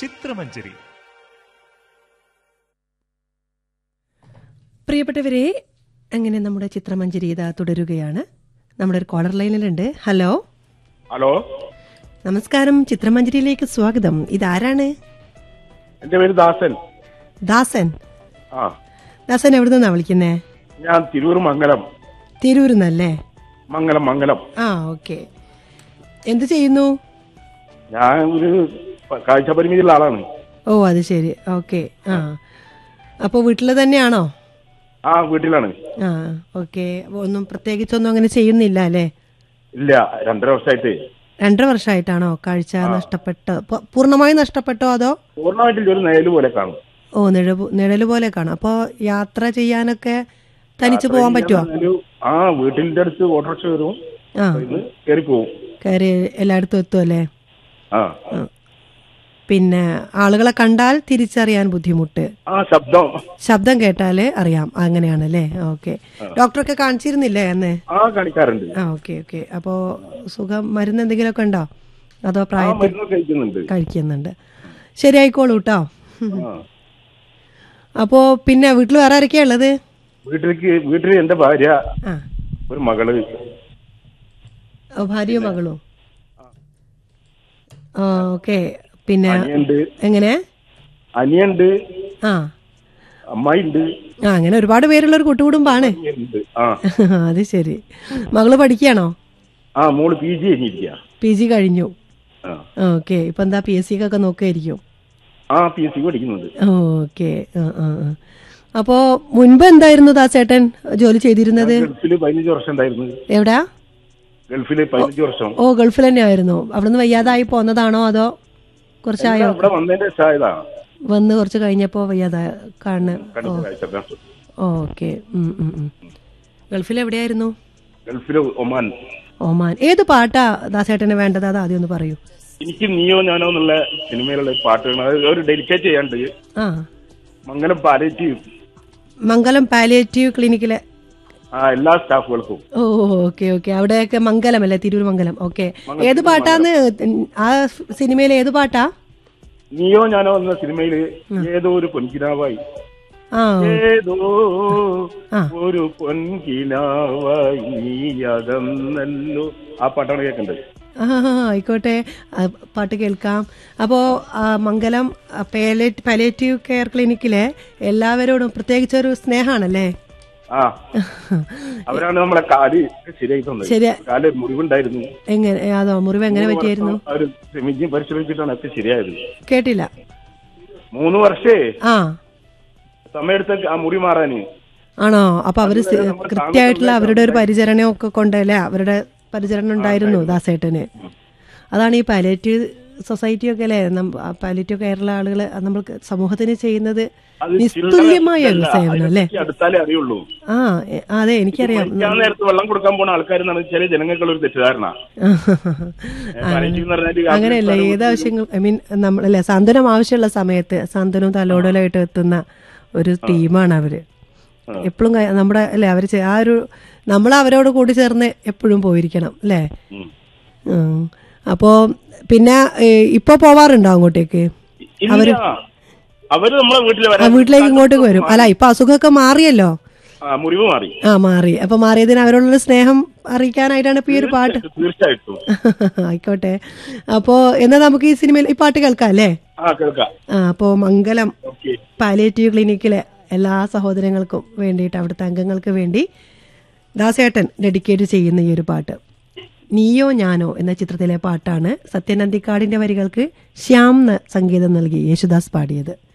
ചിത്രമഞ്ജരി പ്രിയപ്പെട്ടവരെ അങ്ങനെ നമ്മുടെ ചിത്രമഞ്ജരി ഇതാ തുടരുകയാണ് നമ്മുടെ ഒരു കോളർ ലൈനിലുണ്ട് ഹലോ ഹലോ നമസ്കാരം ചിത്രമഞ്ജരിയിലേക്ക് സ്വാഗതം ഇതാരാണ് എന്റെ പേര് ദാസൻ ദാസൻ ആ ദാസൻ എവിടെ നിന്നാ വിളിക്കുന്നേ ഞാൻ തിരൂർ മംഗലം തിരൂരിൽ നിന്നല്ലേ മംഗലം മംഗലം ആ ഓക്കെ എന്ത് ചെയ്യുന്നു ഞാൻ ഒരു പ- കാഴ്ച പരിമിതിയുള്ള ആളാണ് ഓ അത് ശരി ഓക്കെ ആ അപ്പോൾ വീട്ടിൽ തന്നെയാണോ ആ വീട്ടിലാണ് ആ ഓക്കെ ഒന്നും പ്രത്യേകിച്ചൊന്നും അങ്ങനെ ചെയ്യുന്നില്ല അല്ലേ ഇല്ല രണ്ടര വർഷമായിട്ട് രണ്ടര വർഷമായിട്ടാണോ കാഴ്ച നഷ്ടപ്പെട്ടോ പൂ- പൂർണ്ണമായും നഷ്ടപ്പെട്ടോ അതോ പൂർണ്ണമായിട്ടില്ല ഒരു നേല് പോലെ കാണും ഓ നിഴൽ നിഴല് പോലെ കാണും അപ്പോൾ യാത്ര ചെയ്യാനൊക്കെ തനിച്ച് പോകാൻ പറ്റുമോ ഒരു- ആ വീട്ടിന്റെ അടുത്ത് ഓട്ടോറിക്ഷ വരും ആ ഇന്ന് കയറി പോവും കയറി എല്ലായിടത്തും എത്തുമല്ലേ ആ പിന്നെ ആളുകളെ കണ്ടാൽ തിരിച്ചറിയാൻ ബുദ്ധിമുട്ട് ആ ശബ്ദം ശബ്ദം കേട്ടാല് അറിയാം അങ്ങനെയാണല്ലേ ഓക്കെ ഡോക്ടറൊക്കെ കാണിച്ചിരുന്നില്ലേ അന്ന് ആ കാണിക്കാറുണ്ട് ആ ഓക്കെ ഓക്കെ അപ്പോൾ സുഖം മരുന്ന് എന്തെങ്കിലുമൊക്കെ ഉണ്ടോ അതോ ആ പ്രായത്തിൽ മരുന്ന് കഴിക്കുന്നുണ്ട് കഴിക്കുന്നുണ്ട് ശരിയായിക്കോളൂ കേട്ടോ ആ അപ്പോൾ പിന്നെ വീട്ടിൽ വേറെ ആരൊക്കെയാ ഉള്ളത് വീട്ടിലേക്ക് വീട്ടിൽ എന്റെ ഭാര്യ ആ ഒരു മകള് ഓ, ഭാര്യയും മകളും ആ ഓക്കെ പിന്നെ അനിയുണ്ട് എങ്ങനെ അനിയുണ്ട് ആ അമ്മായിണ്ട് ആ അങ്ങനെ ഒരുപാട് പേരുള്ള ഒരു കൂട്ടുകുടുംബാണ് അനിയുണ്ട് ആ അത് ശരി മകള് പഠിക്കുകയാണോ ആ മോള് പി ജി കഴിഞ്ഞിരിക്കുക പി ജി കഴിഞ്ഞു ആ ഓക്കെ ഇപ്പൊ എന്താ പി എസ് സിക്കൊക്കെ നോക്കുമായിരിക്കും ആ പി എസ് സി പഠിക്കുന്നുണ്ട് ഓക്കെ ആ ആ ആ. അപ്പോ മുൻപ് എന്തായിരുന്നു ദാസേട്ടൻ ജോലി ചെയ്തിരുന്നത് ഗൾഫില് പതിനഞ്ച് വർഷം ഉണ്ടായിരുന്നു എവിടാ ഗൾഫില് പതിനഞ്ച് വർഷം ഓ ഗൾഫിൽ തന്നെ ആയിരുന്നു അവിടുന്ന് വയ്യാതായി പോന്നതാണോ അതോ കുറച്ചായോ ഇവിടെ വന്നതിന്റെ ശായതാ വന്ന് കുറച്ച് കഴിഞ്ഞപ്പോ വയ്യാതായ കാണുന്ന കണ്ടിട്ട് കാഴ്ച ഓക്കെ ഗൾഫിൽ എവിടെയായിരുന്നു ഗൾഫില് ഒമാൻ ഓമാൻ ഏത് പാട്ടാ ദാസേട്ടന് വേണ്ടത് അത് ആദ്യം ഒന്ന് പറയൂ എനിക്ക് നീയോ ഞാനോ എന്നുള്ള സിനിമയിലുള്ള പാട്ടുകൾ അത് ഒരു ഡെലിക്കേറ്റ് ചെയ്യാണ്ട് ആ മംഗലം പാലേറ്റീവ് മംഗലം പാലിയേറ്റീവ് ക്ലിനിക്കിലെ ആ എല്ലാ സ്റ്റാഫുകൾക്കും ഓ ഓക്കെ ഓക്കെ അവിടെയൊക്കെ മംഗലം അല്ലേ തിരൂർ മംഗലം ഓക്കെ ഏത് പാട്ടാന്ന് ആ സിനിമയിലെ ഏത് പാട്ടാ നീയോ ഞാനോ എന്ന സിനിമയില് ഏതോ ഒരു പൊൻകിനാവായി ആ ഏതോ ആ. ഒരു പൊൻകിനാവായി നീയകന്നല്ലോ ആ പാട്ടാണ് കേൾക്കേണ്ടത് ആ ആയിക്കോട്ടെ ആ, പാട്ട് കേൾക്കാം അപ്പോൾ മംഗലം പാലേറ്റീവ് കെയർ ക്ലിനിക്കിലെ എല്ലാവരോടും പ്രത്യേകിച്ച് ഒരു സ്നേഹമാണല്ലേ ആ അവരാണ് നമ്മളെ കാല് ശരിയായി തന്നത് ശരി കാല് മുറിവുണ്ടായിരുന്നു എങ്ങനെ അതോ മുറിവ് എങ്ങനെ പറ്റിയായിരുന്നു അവര് ശ്രമിച്ചും പരിശ്രമിച്ചിട്ടാണ് ഒക്കെ ശരിയായത് കേട്ടില്ല മൂന്ന് വർഷേ ആ സമയത്ത് ആ മുറി മാറാന് ആണോ അപ്പൊ അവര് സി- അതുവരെ നമ്മൾ കൃത്യമായിട്ടുള്ള അവരുടെ ഒരു പരിചരണം ഒക്കെ കൊണ്ടല്ലേ അവരുടെ പരിചരണം ഉണ്ടായിരുന്നു ദാസേട്ടന് അതാണ് ഈ പാലേറ്റീവ് സൊസൈറ്റി ഒക്കെ അല്ലേ പാലേറ്റീവ് കെയറുള്ള ആളുകൾ നമ്മൾക്ക് സമൂഹത്തിന് ചെയ്യുന്നത് അത് നിസ്തുല്യമായ ഒരു ചില്ലറ സേവനം അല്ലേ അതിനെപ്പറ്റി അടുത്താലേ അറിയുള്ളൂ ആ എ- അതെ എനിക്കറിയാം മരിക്കാൻ നേരത്ത് വെള്ളം കൊടുക്കാൻ പോണ ആൾക്കാരെന്നാണ് ചില ജനങ്ങൾക്കുള്ള ഒരു തെറ്റിദ്ധാരണ palliative എന്ന് പറഞ്ഞാല് അങ്ങനെയല്ല ഏത് ആവശ്യങ്ങൾ ഐ മീൻ നമ്മളല്ലേ സാന്ത്വനം ആവശ്യമുള്ള സമയത്ത് സാന്ത്വനവും തലോടലായിട്ട് എത്തുന്ന ഒരു ടീമാണ് അവര് എപ്പോഴും നമ്മുടെ അല്ലെ അവര് ചെ- ആ ഒരു നമ്മൾ അവരോട് കൂടി ചേർന്ന് എപ്പോഴും പോയിരിക്കണം അല്ലേ ഉം. ഉം. അപ്പോ പിന്നെ ഏ, ഇപ്പൊ പോവാറുണ്ടോ അങ്ങോട്ടേക്ക് ഇല്ല അവര് നമ്മളെ വീട്ടിൽ ആ വരാൻ വീട്ടിലേക്ക് ഇങ്ങോട്ടേക്ക് വരും അല്ല ഇപ്പൊ അസുഖമൊക്കെ മാറിയല്ലോ ആ, മുറിവ് മാറി ആ മാറി അപ്പൊ മാറിയതിന് അവരോടുള്ള സ്നേഹം അറിയിക്കാനായിട്ടാണ് ഇപ്പൊ ഈ ഒരു പാട്ട് തീർച്ചയായിട്ടും ആയിക്കോട്ടെ അപ്പോ എന്നാ നമുക്ക് ഈ സിനിമയിൽ ഈ പാട്ട് കേൾക്കാം അല്ലേ ആ കേൾക്കാം ആ അപ്പോ മംഗലം ഓക്കെ പാലിയേറ്റീവ് ക്ലിനിക്കിലെ എല്ലാ സഹോദരങ്ങൾക്കും വേണ്ടിയിട്ട് അവിടുത്തെ അംഗങ്ങൾക്ക് വേണ്ടി ദാസേട്ടൻ ഡെഡിക്കേറ്റ് ചെയ്യുന്ന ഈ ഒരു പാട്ട് നീയോ ഞാനോ എന്ന ചിത്രത്തിലെ പാട്ടാണ് സത്യനന്ദിക്കാടിന്റെ വരികൾക്ക് ശ്യാം ന്ന് സംഗീതം നൽകി യേശുദാസ് പാടിയത്